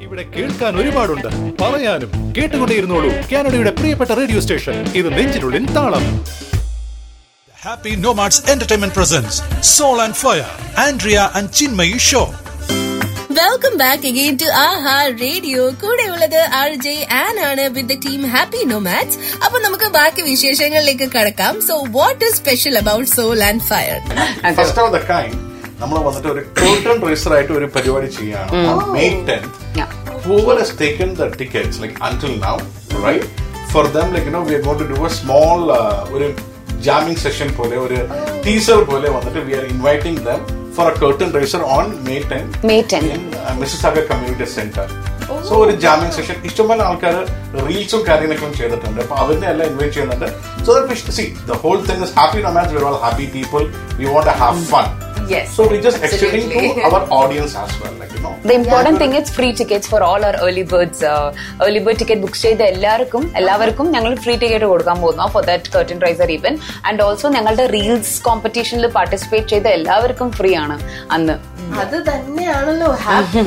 ഇവിടെ കേൾക്കാൻ ഒരുപാടുണ്ട് പറയാനും കേട്ടുകൊണ്ടേയിരുന്നോളൂ കാനഡയുടെ പ്രിയപ്പെട്ട റേഡിയോ സ്റ്റേഷൻ ഇത് നെഞ്ചിനുള്ളിൻ താളം Happy Nomads Entertainment presents Soul and Fire, Andrea and Chinmayi Show. Welcome back again to Aha radio കൂടെ ഉള്ളത് ആർ ജെ ആൻ ആണ് with the team happy nomads അപ്പൊ നമുക്ക് ബാക്കി വിശേഷങ്ങളിലേക്ക് കടക്കാം so what is special about soul and fire first of the kind നമ്മൾ വന്നിട്ട് ഒരു curtain റേസർ ആയിട്ട് ഒരു പരിപാടി ചെയ്യാണ് May tenth whoever has taken the tickets like until now right for them like you know we are going to do a small uh, ഒരു jamming session പോലെ ഒരു ടീസർ പോലെ വന്നിട്ട് we are inviting them for a curtain raiser on May 10 May 10. in uh, Mississauga Community Center so ഒരു jamming session ഇഷ്ടംപോലെ ആൾക്കാർ റീൽസും കാര്യങ്ങളൊക്കെ ചെയ്തിട്ടുണ്ട് അപ്പൊ അവരിനെ എല്ലാം ഇൻവൈറ്റ് ചെയ്യുന്നുണ്ട് so that see the whole thing is happy romance we all happy people we want have fun Yes, So we just extending to absolutely. our audience as well, like you know. The important thing is free tickets for all our early birds. Uh, early bird ticket book ചെയ്ത എല്ലാവർക്കും എല്ലാവർക്കും ഞങ്ങൾ free ticket കൊടുക്കാൻ പോകുന്നു for that curtain raiser even and also ഞങ്ങളുടെ reels കോമ്പറ്റീഷനിൽ participate ചെയ്ത എല്ലാവർക്കും ഫ്രീ ആണ് അന്ന് അത് തന്നെയാണല്ലോ happy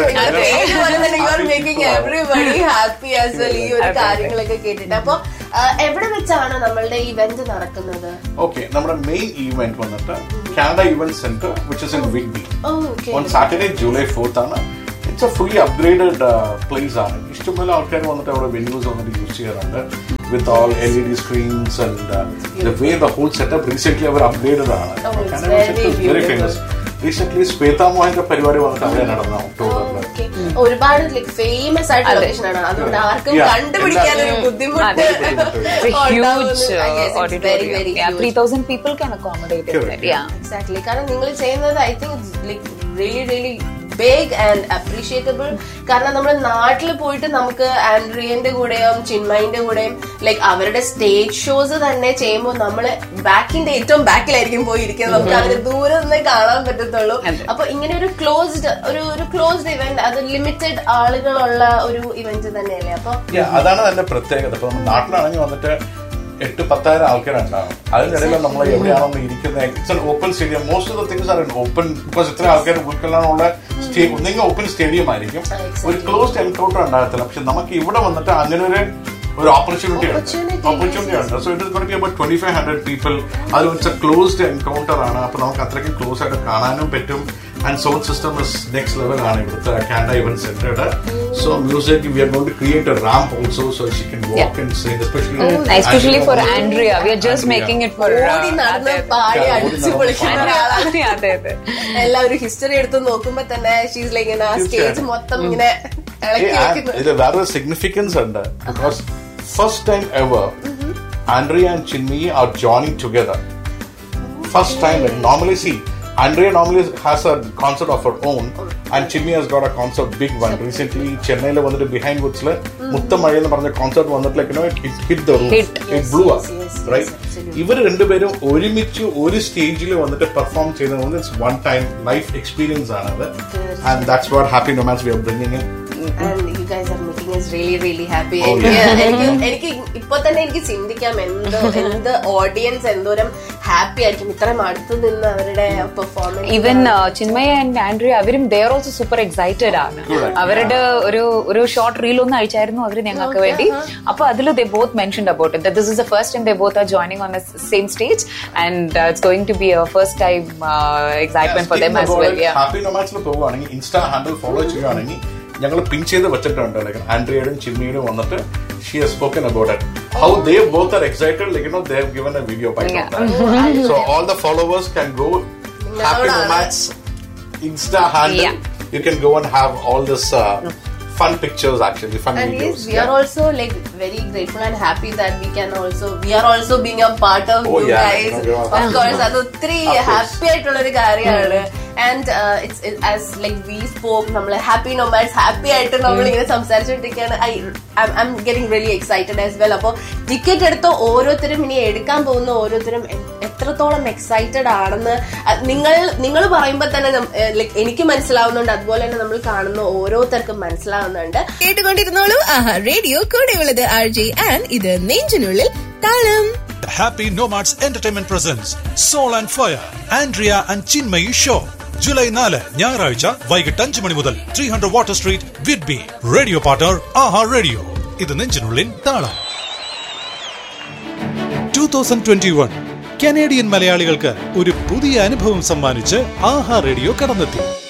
making everybody happy as well ഈ ഒരു കാര്യങ്ങളൊക്കെ കേട്ടിട്ട് അപ്പൊ ആ, എവിടെ വെച്ചാണ് നമ്മളുടെ ഇവന്റ് നടക്കുന്നത് Okay, നമ്മുടെ മെയിൻ ഈവന്റ് വന്നിട്ട് Canada event centre which is in Whitby okay on Saturday July fourth ആണ് it's a fully upgraded place ആണ് ഇഷ്ടംപോലെ ആൾക്കാർ വന്നിട്ട് അവിടെ വെന്യൂസ് വന്നിട്ട് യൂസ് ചെയ്യാറുണ്ട് with all L E D screens and the way the whole setup recent അവർ upgraded ആണ് Oh, it's Canada very very beautiful. Famous recent Shweta മോഹന്റെ പരിപാടി വന്നിട്ട് അവിടെ നടന്ന ഒക്ടോബറിൽ ഓക്കെ ഒരുപാട് ലൈക് ഫേമസ് ആയിട്ട് അതെ. ലൊക്കേഷൻ ആണ് അതുകൊണ്ട് ആർക്കും Yeah. കണ്ടുപിടിക്കാൻ ഒരു എല്ലാ- ബുദ്ധിമുട്ട് അതെ. ബുദ്ധിമുട്ട്. Huge very auditorium very three thousand people can accommodate Correct. Exactly കാരണം നിങ്ങൾ ചെയ്യുന്നത് I think like really really big and appreciable കാരണം നമ്മൾ നാട്ടിൽ പോയിട്ട് നമുക്ക് ആൻഡ്രിയന്റെ കൂടെയും ചിന്മയിന്റെ കൂടെയും ലൈക്ക് അവരുടെ സ്റ്റേജ് ഷോസ് തന്നെ ചെയ്യുമ്പോൾ നമ്മള് ബാക്കിന്റെ ഏറ്റവും ബാക്കിലായിരിക്കും പോയി ഇരിക്കുന്നത് നമുക്ക് അവര് ദൂരെ നിന്ന് കാണാൻ പറ്റത്തുള്ളൂ അതെ. അപ്പൊ ഇങ്ങനെ ഒരു ക്ലോസ്ഡ് ഒരു ഒരു ക്ലോസ്ഡ് ഇവന്റ് അത് ലിമിറ്റഡ് ആളുകളുള്ള ഒരു ഇവന്റ് തന്നെയല്ലേ അപ്പൊ Yeah, അതാണ് അതിന്റെ പ്രത്യേകത ഇപ്പൊ നമ്മൾ നാട്ടിലാണെങ്കിൽ വന്നിട്ട് എട്ട് പത്തായിരം ആൾക്കാരുണ്ടാവും അതിനിടയിൽ നമ്മൾ എവിടെയാണോ നമ്മൾ ഇരിക്കുന്നത് it's an open stadium most of the things are open because ഇത്ര ആൾക്കാർ ഉൾക്കൊള്ളാനുള്ള സ്റ്റേഡിയം ഒന്നെങ്കിൽ ഓപ്പൺ സ്റ്റേഡിയം ആയിരിക്കും ഒരു ക്ലോസ്ഡ് എൻകൗണ്ടർ ഉണ്ടാകത്തില്ല പക്ഷെ നമുക്ക് ഇവിടെ വന്നിട്ട് അങ്ങനെ ഒരു ഒരു ഓപ്പർച്യൂണിറ്റി ഉണ്ട് Opportunity, ഓപ്പർച്യൂണിറ്റി ഉണ്ട് so it is got B about twenty five hundred people അത് ഇറ്റ്സ് എ ക്ലോസ്ഡ് എൻകൗണ്ടർ ആണ് അപ്പൊ നമുക്ക് അത്രയ്ക്ക് ക്ലോസ് ആയിട്ട് കാണാനും പറ്റും and sound system is next level ആണ് ഇവിടുത്തെ Canada event സെന്ററുടെ so music V are going to create A ramp also so Xi can walk and sing especially especially for Andrea V are just making it for ഓടി നടന്ന് പാടി ഓടി അടിച്ചു നടന്ന് പൊളിക്കുന്ന ഒരാളാണ് അതെ അതെ എല്ലാവരും ഹിസ്റ്ററി എടുത്ത് നോക്കുമ്പോ തന്നെ ഷീസ് ലൈക്ക് ഇങ്ങനെ സ്റ്റേജ് തീർച്ചയായും. മൊത്തം ഇങ്ങനെ ഇളക്കി വെക്കുന്നത് ഇത് വേറെ സിഗ്നിഫിക്കൻസ് ഉണ്ട് because first time ever Andrea and Chinmayi are joining together first time normally she Andrea normally has a concert of her own, and Chimmy has got a concert, big one. Recently, ചെന്നൈയിൽ വന്നിട്ട് behind വുഡ്സിൽ മുത്തമഴ എന്ന് പറഞ്ഞ concert വന്നിട്ട് like it hit the room Hit. It blew yes, yes, up right ഇവർ രണ്ടുപേരും ഒരുമിച്ച് ഒരു സ്റ്റേജിൽ വന്നിട്ട് പെർഫോം ചെയ്യുന്നത് it's one time life experience ആണ് അത് and that's what happy nomads we are bringing And you guys are making us really, really happy. Oh, എനിക്ക് yeah. എനിക്ക് എനിക്ക് ഇപ്പൊ തന്നെ എനിക്ക് ചിന്തിക്കാം എന്ത് എന്ത് ഓഡിയൻസ് എന്തോരം ഹാപ്പി ആയിരിക്കും ഇത്രയും അടുത്ത് നിന്ന് അവരുടെ performance even Chinmaya and Andrea അവരും ദർ ഓൾസോ സൂപ്പർ എക്സൈറ്റഡ് ആണ് Correct. അവരുടെ ഒരു ഒരു ഷോർട്ട് റീൽ ഒന്ന് അയച്ചായിരുന്നു അവർ ഞങ്ങൾക്ക് വേണ്ടി അപ്പൊ അതിൽ they both mention about it this is the first time they both are joining on same stage and it's going to be first time excitement for them as well happy നൊമാൻസിൽ പോവുകയാണെങ്കിൽ insta handle follow ചെയ്യുകയാണെങ്കിൽ ഞങ്ങൾ പിൻ ചെയ്ത് വെച്ചിട്ടുണ്ട് like ആൻഡ്രിയയുടെ ചിമ്മിയുടെ വന്നിട്ട് she has spoken about it how they both are excited like no they have given a video by so all the followers can go happy nomads insta handle Yeah. You can go and have all this fun pictures actually fun And yes, videos we are also like very grateful and happy that we can also we are also being a part of Oh, you yeah. guys. No, you are- Of course, അത് ഒത്തിരി Of course. Happy ആയിട്ടുള്ള ഒരു കാര്യമാണ് and it's as like we spoke നമ്മൾ happy nomads happy ആയിട്ട് നമ്മൾ ഇങ്ങനെ സംസാരിച്ചുകൊണ്ടിരിക്കുകയാണ് I I am getting really excited as well അപ്പോൾ ടിക്കറ്റ് എടുത്ത ഓരോരുത്തരും ഇനി എടുക്കാൻ പോകുന്ന ഓരോരുത്തരും എ- എത്രത്തോളം എക്സൈറ്റഡ് ആണെന്ന് അഹ് നിങ്ങൾ നിങ്ങൾ പറയുമ്പോൾ തന്നെ നം- ഏഹ് like എനിക്ക് മനസ്സിലാവുന്നുണ്ട് അതുപോലെ തന്നെ നമ്മൾ കാണുന്ന ഓരോരുത്തർക്കും മനസ്സിലാവുന്നുണ്ട് കേട്ടുകൊണ്ടിരുന്നോളൂ ആഹാ റേഡിയോ കൂടെ ഉള്ളത് ആർ ജെ ആൻ ഇത് നെഞ്ചിനുള്ളിൽ താളം The Happy Nomads Entertainment presents Soul and Fire, Andrea and Chinmayi Show. July നാല് ഞായറാഴ്ച വൈകിട്ട് അഞ്ച് മണി മുതൽ three hundred water street Whitby radio partner Aha radio ഇത് നെഞ്ചിനുള്ളിൻ താളം two thousand twenty one Canadian മലയാളികൾക്ക് ഒരു പുതിയ അനുഭവം സമ്മാനിച്ച് ആഹാ റേഡിയോ കടന്നെത്തി